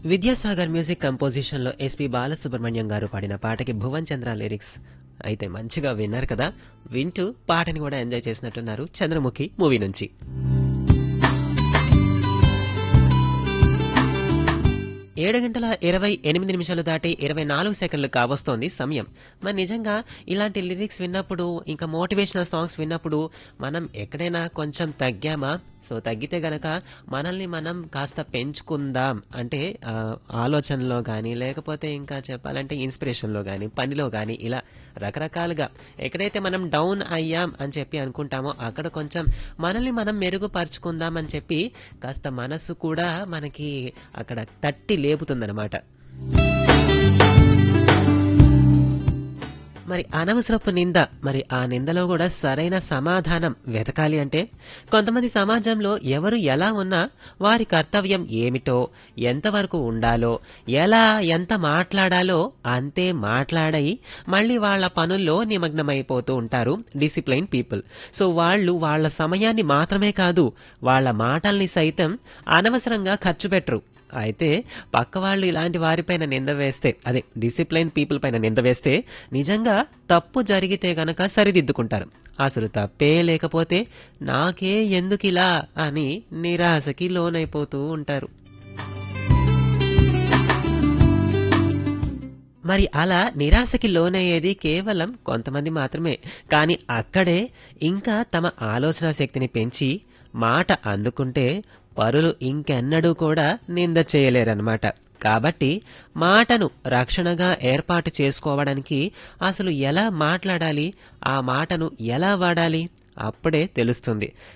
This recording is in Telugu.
విద్యాసాగర్ మ్యూజిక్ కంపోజిషన్లో ఎస్పి బాలసుబ్రహ్మణ్యం గారు పాడిన పాటకి భువన్ చంద్ర లిరిక్స్ అయితే మంచిగా విన్నారు కదా వింటూ పాటని కూడా ఎంజాయ్ చేసినట్టున్నారు చంద్రముఖి మూవీ నుంచి ఏడు గంటల ఇరవై ఎనిమిది నిమిషాలు దాటి ఇరవై నాలుగు సెకండ్లు కావస్తోంది సమయం మరి నిజంగా ఇలాంటి లిరిక్స్ విన్నప్పుడు ఇంకా మోటివేషనల్ సాంగ్స్ విన్నప్పుడు మనం ఎక్కడైనా కొంచెం తగ్గామా సో తగ్గితే గనక మనల్ని మనం కాస్త పెంచుకుందాం అంటే ఆ, ఆలోచనలో కానీ లేకపోతే ఇంకా చెప్పాలంటే ఇన్స్పిరేషన్లో కానీ పనిలో కానీ ఇలా రకరకాలుగా ఎక్కడైతే మనం డౌన్ అయ్యాం అని చెప్పి అనుకుంటామో అక్కడ కొంచెం మనల్ని మనం మెరుగుపరుచుకుందాం అని చెప్పి కాస్త మనసు కూడా మనకి అక్కడ తట్టి లేపుతుందన్నమాట మరి అనవసరపు నింద మరి ఆ నిందలో కూడా సరైన సమాధానం వెతకాలి అంటే కొంతమంది సమాజంలో ఎవరు ఎలా ఉన్నా వారి కర్తవ్యం ఏమిటో ఎంతవరకు ఉండాలో ఎలా ఎంత మాట్లాడాలో అంతే మాట్లాడై మళ్ళీ వాళ్ళ పనుల్లో నిమగ్నమైపోతూ ఉంటారు డిసిప్లైన్ పీపుల్ సో వాళ్ళు వాళ్ళ సమయాన్ని మాత్రమే కాదు వాళ్ళ మాటల్ని సైతం అనవసరంగా ఖర్చు పెట్టరు అయితే పక్క వాళ్ళు ఇలాంటి వారిపైన నింద వేస్తే అదే డిసిప్లైన్ పీపుల్ పైన నింద వేస్తే నిజంగా తప్పు జరిగితే గనక సరిదిద్దుకుంటారు అసలు తప్పే లేకపోతే నాకే ఎందుకు ఇలా అని నిరాశకి లోనైపోతూ ఉంటారు మరి అలా నిరాశకి లోనయ్యేది కేవలం కొంతమంది మాత్రమే కానీ అక్కడే ఇంకా తమ ఆలోచన శక్తిని పెంచి మాట అందుకుంటే పరులు ఇంకెన్నడూ కూడా నింద చేయలేరన్నమాట కాబట్టి మాటను రక్షణగా ఏర్పాటు చేసుకోవడానికి అసలు ఎలా మాట్లాడాలి ఆ మాటను ఎలా వాడాలి అప్పుడే తెలుస్తుంది